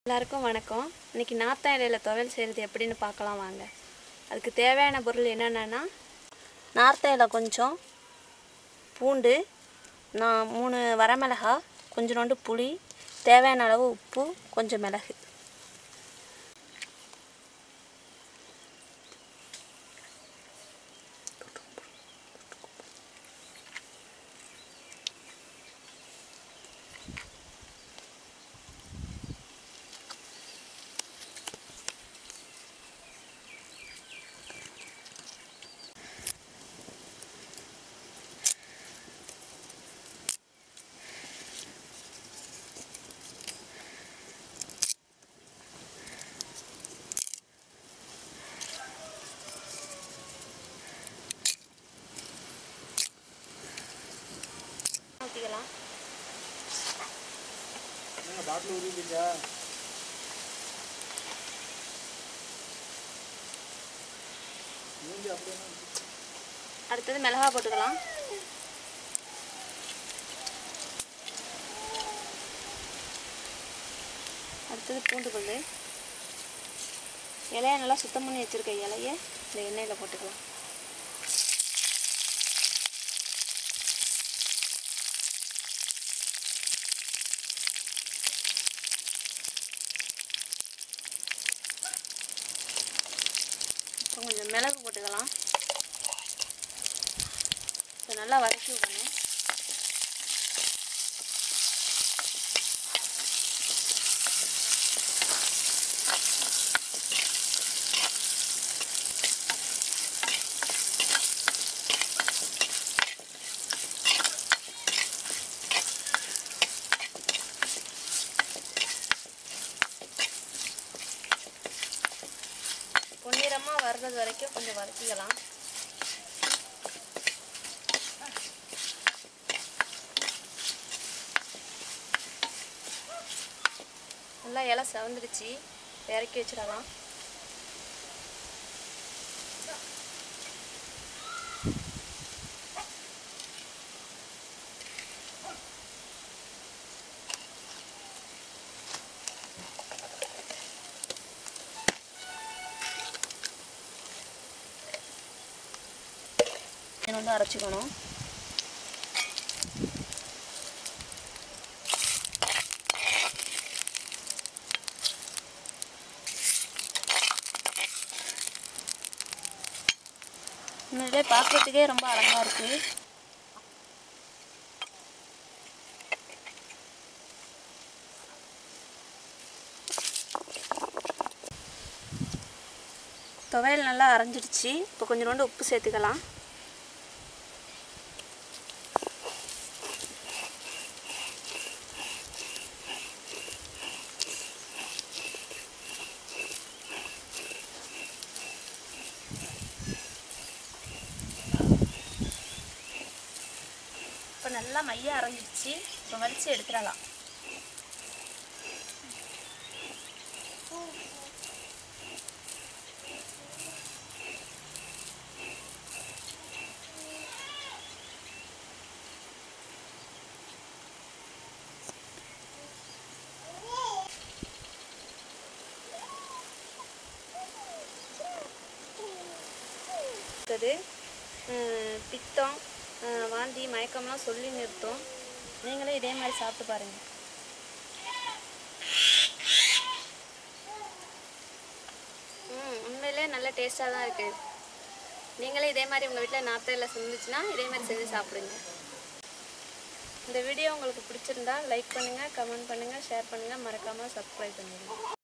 எல்லாருக்கும் வணக்கம் இன்னைக்கு நாத்தா இலையில் துவையல் செய்கிறது எப்படின்னு பார்க்கலாம் வாங்க அதுக்கு தேவையான பொருள் என்னென்னா நார்த்த இலை கொஞ்சம் பூண்டு நான் மூணு வரமிளகா கொஞ்சோண்டு புளி தேவையான அளவு உப்பு கொஞ்சம் மிளகு ஊற்றிக்கலாம் என்னங்க பாட்டில் ஊறிட்டீங்க மூஞ்சி அப்படியே தான் இருக்கு. அடுத்தது மிளகா போட்டுக்கலாம் அடுத்தது பூண்டு பல்லு இலைய நல்லா சுத்தம் பண்ணி வச்சுருக்க இலைய இந்த எண்ணெயில் போட்டுக்கலாம் இப்போ கொஞ்சம் மிளகு போட்டுக்கலாம் இதை நல்லா வதக்கி விடணும் பொன்னிறமாக வர்றது வரைக்கும் கொஞ்சம் வதக்கிக்கலாம் நல்லா இலை செவந்துடுச்சு இறக்கி வச்சிடலாம் இதை வந்து அரைச்சிக்கணும் உண்மையிலே பார்க்கறதுக்கே ரொம்ப அழகாக இருக்குது துவையல் நல்லா அரைஞ்சிடுச்சு இப்போ கொஞ்சோண்டு உப்பு சேர்த்துக்கலாம் இப்போ நல்லா மைய அரைஞ்சிடுச்சு இப்போ வலிச்சு எடுத்துடலாம் அடுத்தது அஹ், பித்தம் அஹ், வாந்தி மயக்கம்லாம் சொல்லி நிறுத்தும் நீங்களே இதே மாதிரி சாப்பிட்டு பாருங்கள் ம் உண்மையிலே நல்ல டேஸ்ட்டாக தான் இருக்குது நீங்களே இதே மாதிரி உங்கள் வீட்டில் நாத்தையில் செஞ்சுச்சுன்னா இதே மாதிரி செஞ்சு சாப்பிடுங்க இந்த வீடியோ உங்களுக்கு பிடிச்சிருந்தா லைக் பண்ணுங்கள் கமெண்ட் பண்ணுங்கள் ஷேர் பண்ணுங்கள் மறக்காமல் சப்ஸ்கிரைப் பண்ணுங்கள்